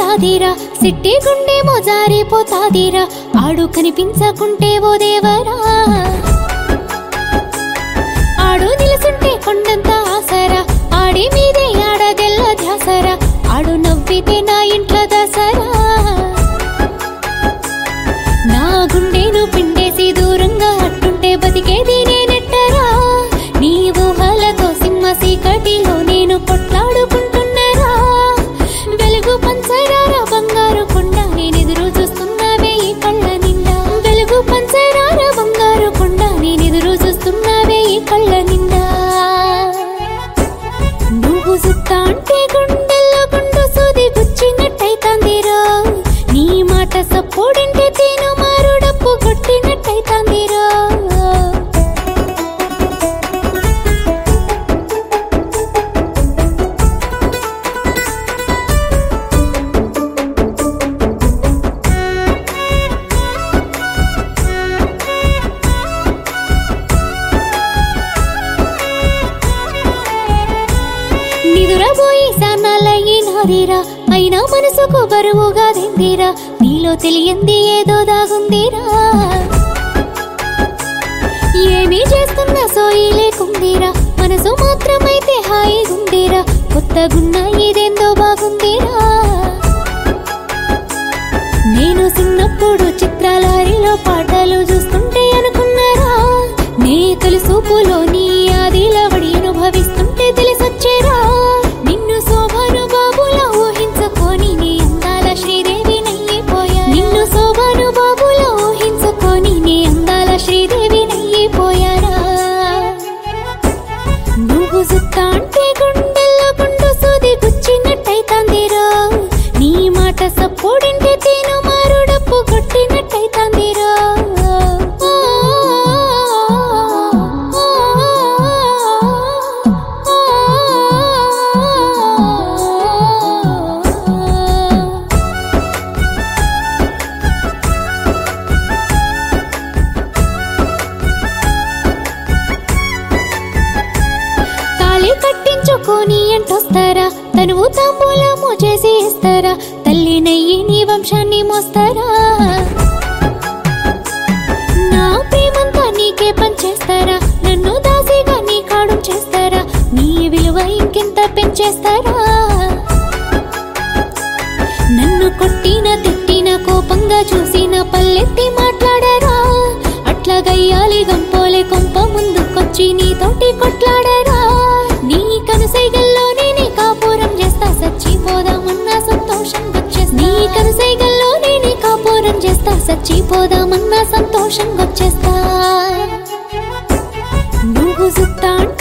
వస్తాదిరా సిట్టి గుండె మోజారిపోతాదిరా ఆడు కనిపించకుంటే ఓ దేవరా ఆడు నిలుసుంటే కొండంత ఆసరా ఆడి మీదే ఆడదెల్ల ధ్యాసరా ఆడు నవ్వితే నా ఇంట్లో దసరా నా గుండెను పిండేసి దూరంగా అట్టుంటే బతికేది నేనెట్టరా నీ ఊహలతో సింహ సీకటిలో నేను కొట్లాడుకుంటున్నారా వెలుగు పంచరారా బంగారు కొండ నేనెదురు చూస్తున్నావే ఈ కళ్ళ నిండా వెలుగు పంచరారా బంగారు కొండ నేనెదురు చూస్తున్నావే ఈ కళ్ళ నిండా నువ్వు సుత్తా అంటే గుండెల్లో గుండు సూది గుచ్చినట్టయితాందిరో నీ మాట సప్పుడింటే తేను మారుడప్పు కొట్టినట్టయితాందిరో నిదురబోయి సన్నాలయ్యినాదిరా అయినా మనసుకు బరువుగా దిందిరా నీలో తెలియంది ఏదో దాగుందిరా ఏమీ చేస్తున్న సోయి లేకుందిరా మనసు మాత్రమైతే హాయిగుందిరా కొత్తగున్న ఇదేందో బాగుందిరా నేను చిన్నప్పుడు చిత్రాలారిలో పాటలు చూస్తుంటే అనుకున్నారా నీ తొలి సూపులో నీ ఆదిల వడి అనుభవిస్తుంటే తెలిసొచ్చేరా నిన్ను శోభను బాబులా ఊహించుకొని నీ అందాల శ్రీదేవి నయ్యిపోయా నిన్ను శోభను బాబులా ఊహించుకొని నీ అందాల శ్రీదేవి నయ్యిపోయారా నువ్వు సుత్తా అంటే గుండెల్లో గుండు సూది గుచ్చినట్టయితాందిరో నీ మాట సప్పుడింటే తేను మారుడప్పు కొట్టినట్టయితాందిరో ఓ, ఓ, ఓ, ఓ. తాళి కట్టించుకొని ఎంటొస్తారా తనువు తాంబూలము చేసి ఇస్తారా తల్లి నయ్యి నీ వంశాన్ని మోస్తారా నా ప్రేమంతా నీకే పంచేస్తారా నన్ను దాసిగా నీ కాడు చేస్తారా నీ విలువ ఇంకెంత పెంచేస్తారా నన్ను కొట్టిన తిట్టిన కోపంగా చూసిన పల్లెత్తి మాట్లాడరా అట్లా గయ్యాలి గంపోలే కొంప ముందుకొచ్చి నీతోటి కొట్లాడరా నీ కనుసైగల్లోనే నీ కాపురం చేస్తా సచ్చిపోదామన్నా సంతోషం వచ్చేస్తా నీ కనుసైగల్లోనే నీ కాపురం చేస్తా సచ్చిపోదామన్నా సంతోషం వచ్చేస్తా నువ్వు సుత్తా అంటే